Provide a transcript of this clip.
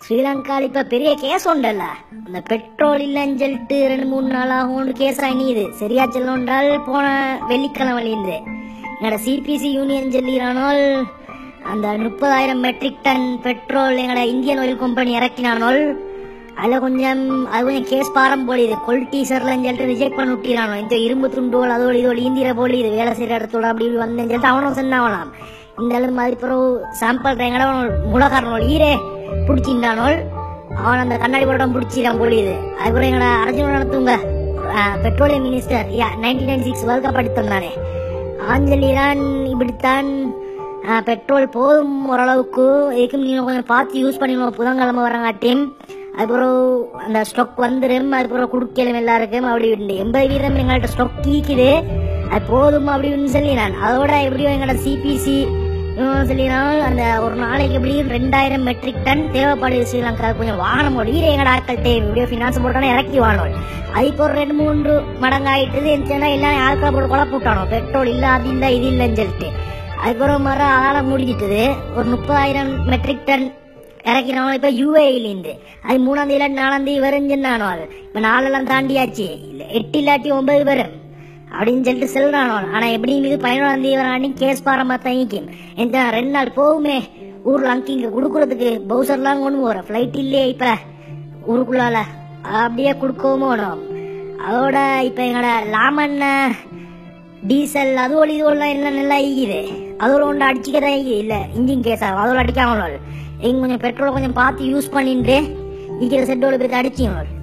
ஸ்ரீலங்கால இப்ப பெரிய கேஸ் உண்டல்ல இந்த பெட்ரோல் இல்லைன்னு சொல்லிட்டு ரெண்டு மூணு நாள் ஆகும் கேஸ் ஆகினிது சரியா சொல்லணுன்றால் போன வெள்ளிக்கிழமை இருந்து எங்களோட சிபிசி யூனியன் சொல்லிறானால் அந்த முப்பதாயிரம் மெட்ரிக் டன் பெட்ரோல் எங்களோட இந்தியன் ஆயில் கம்பெனி இறக்கினானோல் அதில் கொஞ்சம் அது கொஞ்சம் கேஸ் பாரம் போல இது கொல் டீசர்லன்னு சொல்லிட்டு ரிஜெக்ட் பண்ணி விட்டிரானோ இந்த இரும்பு துண்டோல் அதோட இதோட ஈந்திர போல இது வேலை செய்கிற இடத்தோட அப்படி இப்படி வந்தேன்னு சொல்லிட்டு அவனும் சொன்னாவலாம் இந்த அளவு மாதிரி பிறகு சாம்பிள் எங்கட முளக்காரனோல் ஈரே பிடிச்சிருந்தானோல் அவன் அந்த கண்ணாடி படம் பிடிச்சிடான் போல இது அதுக்கப்புறம் எங்கட Arjun Ranatunga petroleum minister nineteen ninety six world cup அடித்து தந்தானே ஆஞ்சலிதான் இப்படித்தான் ஆ, பெட்ரோல் போதும் ஓரளவுக்கு இதுக்கும் நீங்கள் கொஞ்சம் பார்த்து யூஸ் பண்ணிக்கணும் புதன்கிழமை வரங்காட்டியும் அதுக்கப்புறம் அந்த ஸ்டாக் வந்துடும் அதுக்கப்புறம் குடுக்கலும் எல்லாருக்கும் அப்படி இப்படி எண்பது வீதம் எங்கள்கிட்ட ஸ்டாக் கீக்குது அது போதும் அப்படின்னு சொல்லி நான் அதோட எப்படியும் எங்களோட சிபிசி சொல்லினால் அந்த ஒரு நாளைக்கு எப்படியும் ரெண்டாயிரம் மெட்ரிக் டன் தேவைப்படுது ஸ்ரீலங்கா கொஞ்சம் வாகனம் ஓடி எங்கட ஆட்கள் தேவை எப்படியோ ஃபினான்ஸ் போட்டானே இறக்கி வாங்கணும் அது இப்போ ஒரு ரெண்டு மூன்று மடங்காயிட்டுது இருந்துச்சுன்னா எல்லாம் ஆட்களை போட்டு குழப்ப விட்டானோ பெட்ரோல் இல்லை அது இல்லை இது இல்லைன்னு சொல்லிட்டு அதுக்கப்புறம் மர ஆள முடிஞ்சிட்டது ஒரு முப்பதாயிரம் மெட்ரிக் டன் இறக்கிறவங்க இப்ப யூஏஇலேருந்து அது மூணாம் தேதி இல்லாட்டி நாலாம் தேதி வருஞ்சுன்னானோ அது இப்ப நாலெல்லாம் தாண்டியாச்சு இல்ல எட்டு இல்லாட்டி ஒன்பது வரும் அப்படின்னு சொல்லிட்டு சொல்றானோ ஆனா எப்படியும் இது பதினோராம் தேதி வராண்டி கேஸ் பாரமா தங்கிக்கும் எந்த ரெண்டு நாள் போகுமே ஊர்ல அங்கிங்க கொடுக்கறதுக்கு பவுசர்லாம் கொண்டு போற ஃபிளைட் இல்லையே இப்ப ஊருக்குள்ளால அப்படியே கொடுக்கவும் வேணும் அதோட இப்ப எங்களோட லாமண்ண டீசல் அது ஒரு இது எல்லாம் எல்லாம் நல்லா ஈகுது அதோட ஒன்று அடிச்சுக்கதான் ஈகுது இல்லை இன்ஜின் கேஸ் ஆகும் அதோட அடிக்காமல் எங்க கொஞ்சம் பெட்ரோலை கொஞ்சம் பார்த்து யூஸ் பண்ணிட்டு ஈக்கிற செட்டோட போய் அடிச்சிங்க